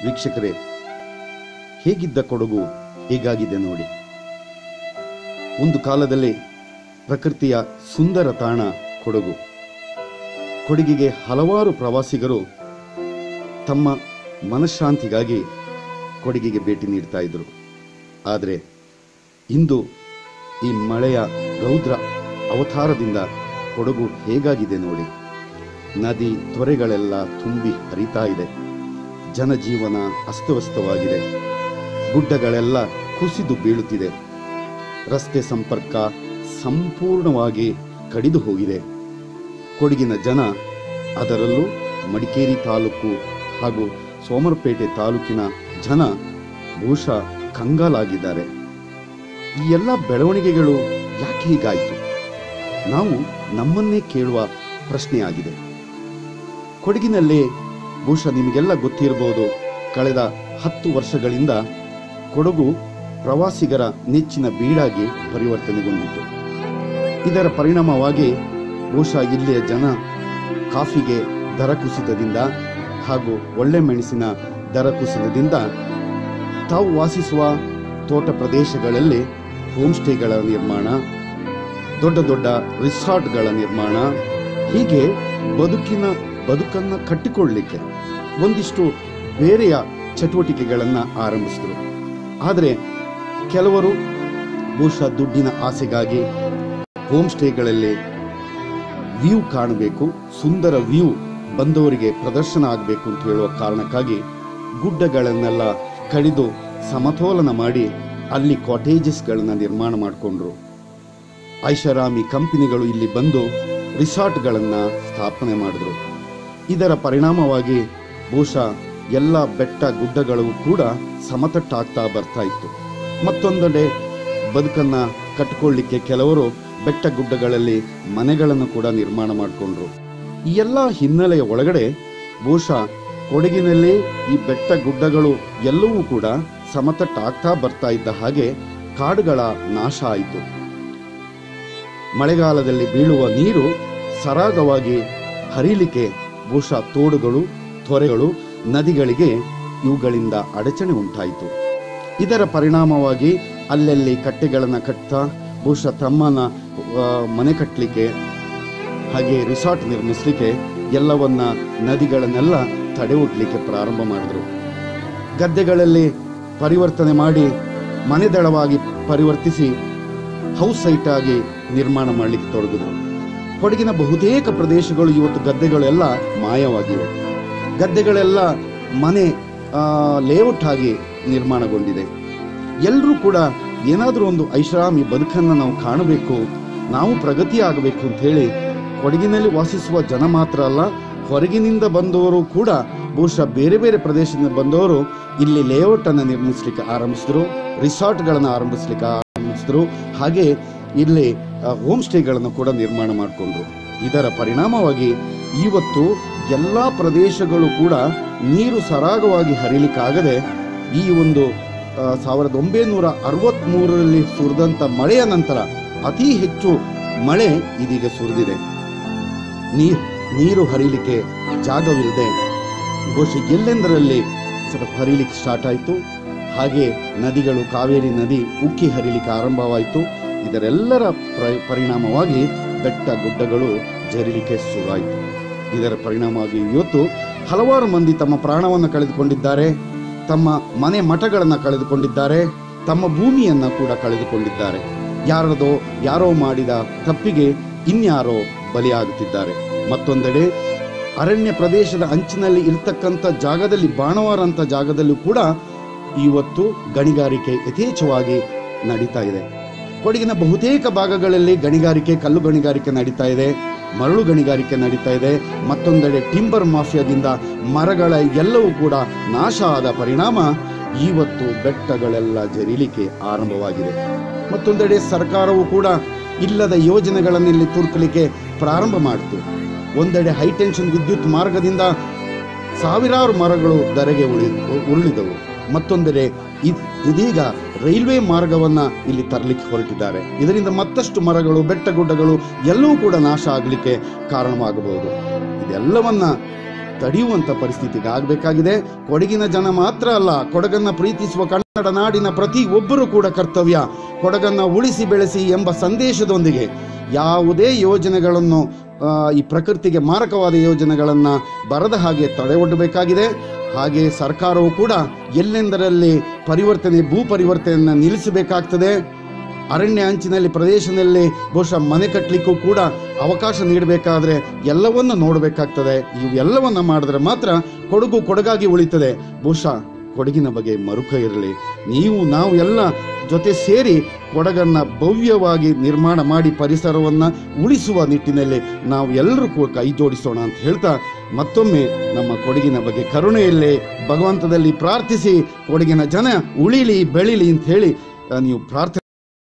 ವೀಕ್ಷಕರೇ ಹೇಗಿದ್ದ ಕೊಡಗು ಹೇಗಾಗಿದೆ ನೋಡಿ ಒಂದು ಕಾಲದಲ್ಲಿ ಪ್ರಕೃತಿಯ ಸುಂದರ ತಾಣ ಕೊಡಗು ಕೊಡಗಿಗೆ ಹಲವಾರು ಪ್ರವಾಸಿಗರು ತಮ್ಮ ಮನಃಶಾಂತಿಗಾಗಿ ಕೊಡಗಿಗೆ ಭೇಟಿ ನೀಡ್ತಾ ಇದ್ರು ಆದರೆ ಇಂದು ಈ ಮಳೆಯ ರೌದ್ರ ಅವತಾರದಿಂದ ಕೊಡಗು ಹೇಗಾಗಿದೆ ನೋಡಿ ನದಿ ತೊರೆಗಳೆಲ್ಲ ತುಂಬಿ ಹರಿತಾ ಇದೆ ಜನಜೀವನ ಅಸ್ತವ್ಯಸ್ತವಾಗಿದೆ ಗುಡ್ಡಗಳೆಲ್ಲ ಕುಸಿದು ಬೀಳುತ್ತಿದೆ ರಸ್ತೆ ಸಂಪರ್ಕ ಸಂಪೂರ್ಣವಾಗಿ ಕಡಿದು ಹೋಗಿದೆ ಕೊಡಗಿನ ಜನ ಅದರಲ್ಲೂ ಮಡಿಕೇರಿ ತಾಲೂಕು ಹಾಗೂ ಸೋಮರಪೇಟೆ ತಾಲೂಕಿನ ಜನ ಬಹುಶಃ ಕಂಗಾಲಾಗಿದ್ದಾರೆ ಈ ಎಲ್ಲ ಬೆಳವಣಿಗೆಗಳು ಯಾಕೆ ಹೀಗಾಯಿತು ನಾವು ನಮ್ಮನ್ನೇ ಕೇಳುವ ಪ್ರಶ್ನೆಯಾಗಿದೆ ಕೊಡಗಿನಲ್ಲಿ ಬಹುಶಃ ನಿಮಗೆಲ್ಲ ಗೊತ್ತಿರಬಹುದು ಕಳೆದ ಹತ್ತು ವರ್ಷಗಳಿಂದ ಕೊಡಗು ಪ್ರವಾಸಿಗರ ನೆಚ್ಚಿನ ಬೀಡಾಗಿ ಪರಿವರ್ತನೆಗೊಂಡಿತು ಇದರ ಪರಿಣಾಮವಾಗಿ ಬಹುಶಃ ಇಲ್ಲಿಯ ಜನ ಕಾಫಿಗೆ ದರ ಕುಸಿತದಿಂದ ಹಾಗೂ ಒಳ್ಳೆ ಮೆಣಸಿನ ದರ ಕುಸಿತದಿಂದ ತಾವು ವಾಸಿಸುವ ತೋಟ ಪ್ರದೇಶಗಳಲ್ಲಿ ಹೋಮ್ ಸ್ಟೇಗಳ ನಿರ್ಮಾಣ ದೊಡ್ಡ ದೊಡ್ಡ ರಿಸಾರ್ಟ್ಗಳ ನಿರ್ಮಾಣ ಹೀಗೆ ಬದುಕಿನ ಬದುಕನ್ನ ಕಟ್ಟಿಕೊಳ್ಳಲಿಕ್ಕೆ ಒಂದಿಷ್ಟು ಬೇರೆಯ ಚಟುವಟಿಕೆಗಳನ್ನ ಆರಂಭಿಸಿದರು ಆದರೆ ಕೆಲವರು ಬಹುಶಃ ದುಡ್ಡಿನ ಆಸೆಗಾಗಿ ಹೋಮ್ ಸ್ಟೇಗಳಲ್ಲಿ ವ್ಯೂ ಕಾಣಬೇಕು ಸುಂದರ ವ್ಯೂ ಬಂದವರಿಗೆ ಪ್ರದರ್ಶನ ಆಗಬೇಕು ಅಂತ ಹೇಳುವ ಕಾರಣಕ್ಕಾಗಿ ಗುಡ್ಡಗಳನ್ನೆಲ್ಲ ಕಡಿದು ಸಮತೋಲನ ಮಾಡಿ ಅಲ್ಲಿ ಕಾಟೇಜಸ್ಗಳನ್ನ ನಿರ್ಮಾಣ ಮಾಡಿಕೊಂಡ್ರು ಐಷಾರಾಮಿ ಕಂಪನಿಗಳು ಇಲ್ಲಿ ಬಂದು ರಿಸಾರ್ಟ್ಗಳನ್ನ ಸ್ಥಾಪನೆ ಮಾಡಿದ್ರು ಇದರ ಪರಿಣಾಮವಾಗಿ ಬಹುಶಃ ಎಲ್ಲ ಬೆಟ್ಟ ಗುಡ್ಡಗಳು ಕೂಡ ಸಮತಟ್ಟಾಗ್ತಾ ಬರ್ತಾ ಇತ್ತು ಮತ್ತೊಂದೆಡೆ ಬದುಕನ್ನ ಕಟ್ಟಿಕೊಳ್ಳಿಕ್ಕೆ ಕೆಲವರು ಬೆಟ್ಟ ಗುಡ್ಡಗಳಲ್ಲಿ ಮನೆಗಳನ್ನು ಕೂಡ ನಿರ್ಮಾಣ ಮಾಡಿಕೊಂಡ್ರು ಈ ಎಲ್ಲ ಹಿನ್ನೆಲೆಯ ಒಳಗಡೆ ಬಹುಶಃ ಕೊಡಗಿನಲ್ಲಿ ಈ ಬೆಟ್ಟ ಗುಡ್ಡಗಳು ಎಲ್ಲವೂ ಕೂಡ ಸಮತಟ್ಟಾಗ್ತಾ ಬರ್ತಾ ಇದ್ದ ಹಾಗೆ ಕಾಡುಗಳ ನಾಶ ಆಯಿತು ಮಳೆಗಾಲದಲ್ಲಿ ಬೀಳುವ ನೀರು ಸರಾಗವಾಗಿ ಹರಿಲಿಕ್ಕೆ ಬಹುಶಃ ತೋಡುಗಳು ತೊರೆಗಳು ನದಿಗಳಿಗೆ ಇವುಗಳಿಂದ ಅಡಚಣೆ ಉಂಟಾಯಿತು ಇದರ ಪರಿಣಾಮವಾಗಿ ಅಲ್ಲಲ್ಲಿ ಕಟ್ಟೆಗಳನ್ನು ಕಟ್ತಾ ಬಹುಶಃ ತಮ್ಮನ ಆ, ಮನೆ ಕಟ್ಟಲಿಕ್ಕೆ ಹಾಗೆ ರಿಸಾರ್ಟ್ ನಿರ್ಮಿಸಲಿಕ್ಕೆ ಎಲ್ಲವನ್ನ ನದಿಗಳನ್ನೆಲ್ಲ ತಡೆ ಒಡ್ಲಿಕ್ಕೆ ಪ್ರಾರಂಭ ಮಾಡಿದ್ರು ಗದ್ದೆಗಳಲ್ಲಿ ಪರಿವರ್ತನೆ ಮಾಡಿ ಮನೆದಳವಾಗಿ ಪರಿವರ್ತಿಸಿ ಹೌಸ್ ಸೈಟ್ ಆಗಿ ನಿರ್ಮಾಣ ಮಾಡಲಿಕ್ಕೆ ತೊಡಗಿದ್ರು ಕೊಡಗಿನ ಬಹುತೇಕ ಪ್ರದೇಶಗಳು ಇವತ್ತು ಗದ್ದೆಗಳೆಲ್ಲ ಮಾಯವಾಗಿವೆ ಗದ್ದೆಗಳೆಲ್ಲ ಮನೆ ಲೇಔಟ್ ಆಗಿ ನಿರ್ಮಾಣಗೊಂಡಿದೆ ಎಲ್ಲರೂ ಕೂಡ ಏನಾದರೂ ಒಂದು ಐಷಾರಾಮಿ ಬದುಕನ್ನು ನಾವು ಕಾಣಬೇಕು ನಾವು ಪ್ರಗತಿ ಆಗಬೇಕು ಅಂತ ಹೇಳಿ ಕೊಡಗಿನಲ್ಲಿ ವಾಸಿಸುವ ಜನ ಮಾತ್ರ ಅಲ್ಲ ಹೊರಗಿನಿಂದ ಬಂದವರು ಕೂಡ ಬಹುಶಃ ಬೇರೆ ಬೇರೆ ಪ್ರದೇಶದಿಂದ ಬಂದವರು ಇಲ್ಲಿ ಲೇಔಟ್ ಅನ್ನು ನಿರ್ಮಿಸಲಿಕ್ಕೆ ಆರಂಭಿಸಿದ್ರು ರಿಸಾರ್ಟ್ಗಳನ್ನು ಆರಂಭಿಸಲಿಕ್ಕೆ ಆರಂಭಿಸಿದ್ರು ಹಾಗೆ ಇಲ್ಲಿ ಹೋಮ್ ಸ್ಟೇಗಳನ್ನು ಕೂಡ ನಿರ್ಮಾಣ ಮಾಡಿಕೊಂಡ್ರು ಇದರ ಪರಿಣಾಮವಾಗಿ ಇವತ್ತು ಎಲ್ಲ ಪ್ರದೇಶಗಳು ಕೂಡ ನೀರು ಸರಾಗವಾಗಿ ಹರಿಲಿಕ್ಕಾಗದೆ ಈ ಒಂದು ಆ, ಸಾವಿರದ ಒಂಬೈನೂರ ಅರವತ್ಮೂರರಲ್ಲಿ ಸುರಿದಂತ ಮಳೆಯ ನಂತರ ಅತಿ ಹೆಚ್ಚು ಮಳೆ ಇದೀಗ ಸುರಿದಿದೆ ನೀರು ನೀರು ಹರಿಲಿಕ್ಕೆ ಜಾಗವಿಲ್ಲದೆ ಬಹುಶಃ ಎಲ್ಲೆಂದರಲ್ಲಿ ಸ್ವಲ್ಪ ಹರಿಲಿಕ್ಕೆ ಸ್ಟಾರ್ಟ್ ಆಯಿತು ಹಾಗೆ ನದಿಗಳು ಕಾವೇರಿ ನದಿ ಉಕ್ಕಿ ಹರಿಲಿಕ್ಕೆ ಆರಂಭವಾಯಿತು ಇದರೆಲ್ಲರ ಪ್ರ- ಪರಿಣಾಮವಾಗಿ ಬೆಟ್ಟ ಗುಡ್ಡಗಳು ಜರಿಲಿಕ್ಕೆ ಶುರುವಾಯಿತು ಇದರ ಪರಿಣಾಮವಾಗಿ ಇವತ್ತು ಹಲವಾರು ಮಂದಿ ತಮ್ಮ ಪ್ರಾಣವನ್ನು ಕಳೆದುಕೊಂಡಿದ್ದಾರೆ ತಮ್ಮ ಮನೆ ಮಠಗಳನ್ನು ಕಳೆದುಕೊಂಡಿದ್ದಾರೆ ತಮ್ಮ ಭೂಮಿಯನ್ನ ಕೂಡ ಕಳೆದುಕೊಂಡಿದ್ದಾರೆ ಯಾರದೋ ಯಾರೋ ಮಾಡಿದ ತಪ್ಪಿಗೆ ಇನ್ಯಾರೋ ಬಲಿಯಾಗುತ್ತಿದ್ದಾರೆ ಮತ್ತೊಂದೆಡೆ ಅರಣ್ಯ ಪ್ರದೇಶದ ಅಂಚಿನಲ್ಲಿ ಇರ್ತಕ್ಕಂಥ ಜಾಗದಲ್ಲಿ ಬಾಣವಾರ ಅಂತ ಜಾಗದಲ್ಲೂ ಕೂಡ ಇವತ್ತು ಗಣಿಗಾರಿಕೆ ಯಥೇಚ್ಛವಾಗಿ ನಡೀತಾ ಇದೆ ಕೊಡಗಿನ ಬಹುತೇಕ ಭಾಗಗಳಲ್ಲಿ ಗಣಿಗಾರಿಕೆ ಕಲ್ಲು ಗಣಿಗಾರಿಕೆ ನಡೀತಾ ಇದೆ ಮರಳು ಗಣಿಗಾರಿಕೆ ನಡೀತಾ ಇದೆ ಮತ್ತೊಂದೆಡೆ ಟಿಂಬರ್ ಮಾಫಿಯಾದಿಂದ ಮರಗಳ ಎಲ್ಲವೂ ಕೂಡ ನಾಶ ಆದ ಪರಿಣಾಮ ಇವತ್ತು ಬೆಟ್ಟಗಳೆಲ್ಲ ಜರಿಲಿಕ್ಕೆ ಆರಂಭವಾಗಿದೆ ಮತ್ತೊಂದೆಡೆ ಸರ್ಕಾರವು ಕೂಡ ಇಲ್ಲದ ಯೋಜನೆಗಳನ್ನು ಇಲ್ಲಿ ತುರ್ಕಲಿಕ್ಕೆ ಪ್ರಾರಂಭ ಮಾಡಿತು ಒಂದೆಡೆ ಹೈಟೆನ್ಷನ್ ವಿದ್ಯುತ್ ಮಾರ್ಗದಿಂದ ಸಾವಿರಾರು ಮರಗಳು ಧರೆಗೆ ಉಳಿ ಉರುಳಿದವು ಮತ್ತೊಂದೆಡೆ ಇದ್- ಇದೀಗ ರೈಲ್ವೆ ಮಾರ್ಗವನ್ನ ಇಲ್ಲಿ ತರಲಿಕ್ಕೆ ಹೊರಟಿದ್ದಾರೆ ಇದರಿಂದ ಮತ್ತಷ್ಟು ಮರಗಳು ಬೆಟ್ಟಗುಡ್ಡಗಳು ಎಲ್ಲವೂ ಕೂಡ ನಾಶ ಆಗಲಿಕ್ಕೆ ಕಾರಣವಾಗಬಹುದು ಇದೆಲ್ಲವನ್ನ ತಡೆಯುವಂತ ಪರಿಸ್ಥಿತಿಗೆ ಆಗಬೇಕಾಗಿದೆ ಕೊಡಗಿನ ಜನ ಮಾತ್ರ ಅಲ್ಲ ಕೊಡಗನ್ನ ಪ್ರೀತಿಸುವ ಕನ್ನಡ ನಾಡಿನ ಪ್ರತಿ ಒಬ್ಬರು ಕೂಡ ಕರ್ತವ್ಯ ಕೊಡಗನ್ನ ಉಳಿಸಿ ಬೆಳೆಸಿ ಎಂಬ ಸಂದೇಶದೊಂದಿಗೆ ಯಾವುದೇ ಯೋಜನೆಗಳನ್ನು ಆ, ಈ ಪ್ರಕೃತಿಗೆ ಮಾರಕವಾದ ಯೋಜನೆಗಳನ್ನು ಬರದ ಹಾಗೆ ತಡೆ ಒಡ್ಡಬೇಕಾಗಿದೆ ಹಾಗೆ ಸರ್ಕಾರವು ಕೂಡ ಎಲ್ಲೆಂದರಲ್ಲಿ ಪರಿವರ್ತನೆ ಭೂ ಪರಿವರ್ತನೆಯನ್ನು ನಿಲ್ಲಿಸಬೇಕಾಗ್ತದೆ ಅರಣ್ಯ ಅಂಚಿನಲ್ಲಿ ಪ್ರದೇಶದಲ್ಲಿ ಬಹುಶಃ ಮನೆ ಕಟ್ಟಲಿಕ್ಕೂ ಕೂಡ ಅವಕಾಶ ನೀಡಬೇಕಾದ್ರೆ ಎಲ್ಲವನ್ನು ನೋಡಬೇಕಾಗ್ತದೆ ಇವೆಲ್ಲವನ್ನ ಮಾಡಿದ್ರೆ ಮಾತ್ರ ಕೊಡಗು ಕೊಡಗಾಗಿ ಉಳಿತದೆ ಬಹುಶಃ ಕೊಡಗಿನ ಬಗ್ಗೆ ಮರುಕ ಇರಲಿ ನೀವು ನಾವು ಎಲ್ಲ ಜೊತೆ ಸೇರಿ ಕೊಡಗನ್ನ ಭವ್ಯವಾಗಿ ನಿರ್ಮಾಣ ಮಾಡಿ ಪರಿಸರವನ್ನ ಉಳಿಸುವ ನಿಟ್ಟಿನಲ್ಲಿ ನಾವು ಎಲ್ಲರೂ ಕೂಡ ಕೈ ಜೋಡಿಸೋಣ ಅಂತ ಹೇಳ್ತಾ ಮತ್ತೊಮ್ಮೆ ನಮ್ಮ ಕೊಡಗಿನ ಬಗ್ಗೆ ಕರುಣೆಯಲ್ಲೇ ಭಗವಂತದಲ್ಲಿ ಪ್ರಾರ್ಥಿಸಿ ಕೊಡಗಿನ ಜನ ಉಳಿಲಿ ಬೆಳಿಲಿ ಅಂತ ಹೇಳಿ ಆ, ನೀವು ಪ್ರಾರ್ಥನೆ